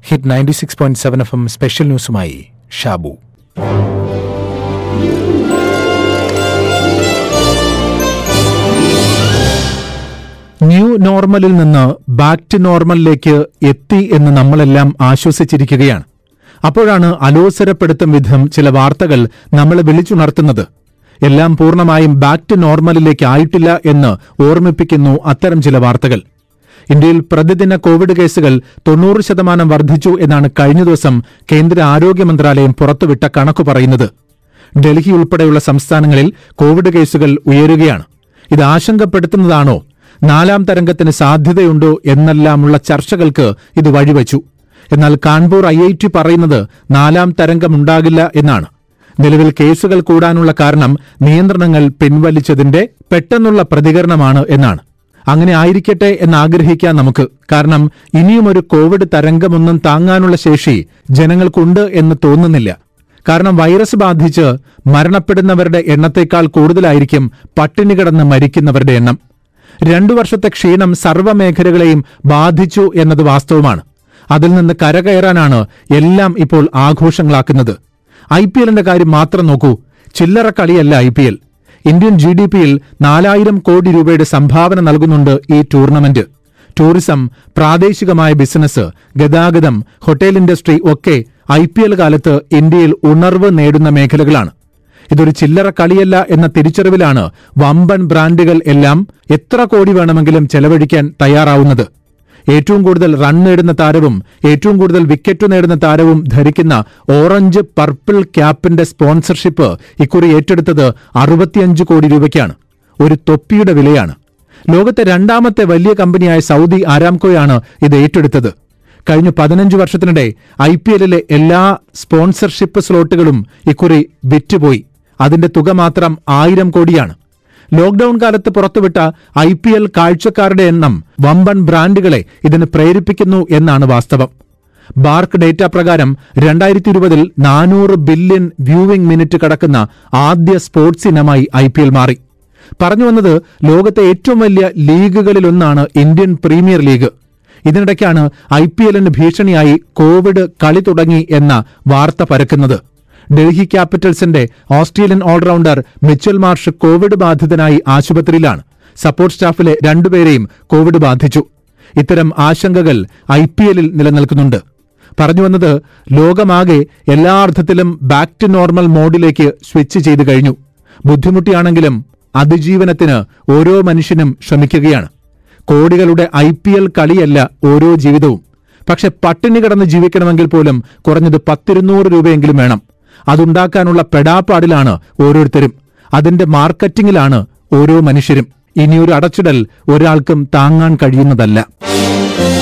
hit ninety six point seven F M special ന്യൂസുമായി Shabu new നോർമലിൽ നിന്ന് ബാക്ക് ടു നോർമലിലേക്ക് എത്തി എന്ന് നമ്മളെല്ലാം ആശ്വസിച്ചിരിക്കുകയാണ് അപ്പോഴാണ് അലോസരപ്പെടുത്തും വിധം ചില വാർത്തകൾ നമ്മളെ വിളിച്ചുണർത്തുന്നത് എല്ലാം പൂർണ്ണമായും ബാക്ക് ടു നോർമലിലേക്ക് ആയിട്ടില്ല എന്ന് ഓർമ്മിപ്പിക്കുന്നു അത്തരം ചില വാർത്തകൾ ഇന്ത്യയിൽ പ്രതിദിന കോവിഡ് കേസുകൾ തൊണ്ണൂറ് ശതമാനം വർദ്ധിച്ചു എന്നാണ് കഴിഞ്ഞ ദിവസം കേന്ദ്ര ആരോഗ്യ മന്ത്രാലയം പുറത്തുവിട്ട കണക്കു പറയുന്നത് ഡൽഹി ഉൾപ്പെടെയുള്ള സംസ്ഥാനങ്ങളിൽ കോവിഡ് കേസുകൾ ഉയരുകയാണ് ഇത് ആശങ്കപ്പെടുത്തുന്നതാണോ നാലാം തരംഗത്തിന് സാധ്യതയുണ്ടോ എന്നെല്ലാമുള്ള ചർച്ചകൾക്ക് ഇത് വഴിവെച്ചു എന്നാൽ കാൺപൂർ ഐ ഐ ടി പറയുന്നത് നാലാം തരംഗമുണ്ടാകില്ല എന്നാണ് നിലവിൽ കേസുകൾ കൂടാനുള്ള കാരണം നിയന്ത്രണങ്ങൾ പിൻവലിച്ചതിന്റെ പെട്ടെന്നുള്ള പ്രതികരണമാണ് എന്നാണ് അങ്ങനെ ആയിരിക്കട്ടെ എന്നാഗ്രഹിക്കാം നമുക്ക് കാരണം ഇനിയും ഒരു കോവിഡ് തരംഗമൊന്നും താങ്ങാനുള്ള ശേഷി ജനങ്ങൾക്കുണ്ട് എന്ന് തോന്നുന്നില്ല കാരണം വൈറസ് ബാധിച്ച് മരണപ്പെടുന്നവരുടെ എണ്ണത്തേക്കാൾ കൂടുതലായിരിക്കും പട്ടിണി കിടന്ന് മരിക്കുന്നവരുടെ എണ്ണം രണ്ടു വർഷത്തെ ക്ഷീണം സർവ്വമേഖലകളെയും ബാധിച്ചു എന്നത് വാസ്തവമാണ് അതിൽ നിന്ന് കരകയറാനാണ് എല്ലാം ഇപ്പോൾ ആഘോഷങ്ങളാക്കുന്നത് ഐ പി എല്ലിന്റെ കാര്യം മാത്രം നോക്കൂ ചില്ലറ കളിയല്ല I P L Indian G D പിയിൽ നാലായിരം കോടി രൂപയുടെ സംഭാവന നൽകുന്നുണ്ട് ഈ ടൂർണമെന്റ് ടൂറിസം പ്രാദേശികമായ ബിസിനസ് ഗതാഗതം ഹോട്ടൽ ഇൻഡസ്ട്രി ഒക്കെ ഐ പി എൽ കാലത്ത് ഇന്ത്യയിൽ ഉണർവ് നേടുന്ന മേഖലകളാണ് ഇതൊരു ചില്ലറ കളിയല്ല എന്ന തിരിച്ചറിവിലാണ് വമ്പൻ ബ്രാൻഡുകൾ എല്ലാം എത്ര കോടി വേണമെങ്കിലും ചെലവഴിക്കാൻ തയ്യാറാവുന്നത് ഏറ്റവും കൂടുതൽ റൺ നേടുന്ന താരവും ഏറ്റവും കൂടുതൽ വിക്കറ്റ് നേടുന്ന താരവും ധരിക്കുന്ന ഓറഞ്ച് പർപ്പിൾ ക്യാപ്പിന്റെ സ്പോൺസർഷിപ്പ് ഇക്കുറി ഏറ്റെടുത്തത് അറുപത്തിയഞ്ച് കോടി രൂപയ്ക്കാണ് ഒരു തൊപ്പിയുടെ വിലയാണ് ലോകത്തെ രണ്ടാമത്തെ വലിയ കമ്പനിയായ സൗദി ആരാംകോയാണ് ഇത് ഏറ്റെടുത്തത് കഴിഞ്ഞ പതിനഞ്ച് വർഷത്തിനിടെ ഐ പി എല്ലിലെ എല്ലാ സ്പോൺസർഷിപ്പ് സ്ലോട്ടുകളും ഇക്കുറി വിറ്റുപോയി അതിന്റെ തുക മാത്രം ആയിരം കോടിയാണ് ലോക്ഡൌൺ കാലത്ത് പുറത്തുവിട്ട ഐ പി എൽ കാഴ്ചക്കാരുടെ എണ്ണം വമ്പൻ ബ്രാൻഡുകളെ ഇതിന് പ്രേരിപ്പിക്കുന്നു എന്നാണ് വാസ്തവം ബാർക്ക് ഡേറ്റ പ്രകാരം രണ്ടായിരത്തി ഇരുപതിൽ നാനൂറ് ബില്യൺ വ്യൂവിംഗ് മിനിറ്റ് കടക്കുന്ന ആദ്യ സ്പോർട്സ് ഇനമായി ഐ പി എൽ മാറി പറഞ്ഞു വന്നത് ലോകത്തെ ഏറ്റവും വലിയ ലീഗുകളിലൊന്നാണ് ഇന്ത്യൻ പ്രീമിയർ ലീഗ് ഇതിനിടയ്ക്കാണ് ഐ പി എല്ലിന് ഭീഷണിയായി കോവിഡ് കളി തുടങ്ങി എന്ന വാർത്ത പരക്കുന്നത് ഡൽഹി ക്യാപിറ്റൽസിന്റെ Australian all rounder Mitchell Marsh Covid ബാധിതനായി ആശുപത്രിയിലാണ് സപ്പോർട്ട് സ്റ്റാഫിലെ രണ്ടുപേരെയും കോവിഡ് ബാധിച്ചു ഇത്തരം ആശങ്കകൾ ഐ പി എല്ലിൽ നിലനിൽക്കുന്നുണ്ട് പറഞ്ഞു വന്നത് ലോകമാകെ എല്ലാ അർത്ഥത്തിലും ബാക്ക് ടു നോർമൽ മോഡിലേക്ക് സ്വിച്ച് ചെയ്തു കഴിഞ്ഞു ബുദ്ധിമുട്ടിയാണെങ്കിലും അതിജീവനത്തിന് ഓരോ മനുഷ്യനും ശ്രമിക്കുകയാണ് കോടികളുടെ ഐ പി എൽ കളിയല്ല ഓരോ ജീവിതവും പക്ഷെ പട്ടിണി കിടന്ന് ജീവിക്കണമെങ്കിൽ പോലും കുറഞ്ഞത് പത്തിരുന്നൂറ് രൂപയെങ്കിലും വേണം അതുണ്ടാക്കാനുള്ള പെടാപ്പാടിലാണ് ഓരോരുത്തരും അതിന്റെ മാർക്കറ്റിംഗിലാണ് ഓരോ മനുഷ്യരും ഇനിയൊരു അടച്ചിടൽ ഒരാൾക്കും താങ്ങാൻ കഴിയുന്നതല്ല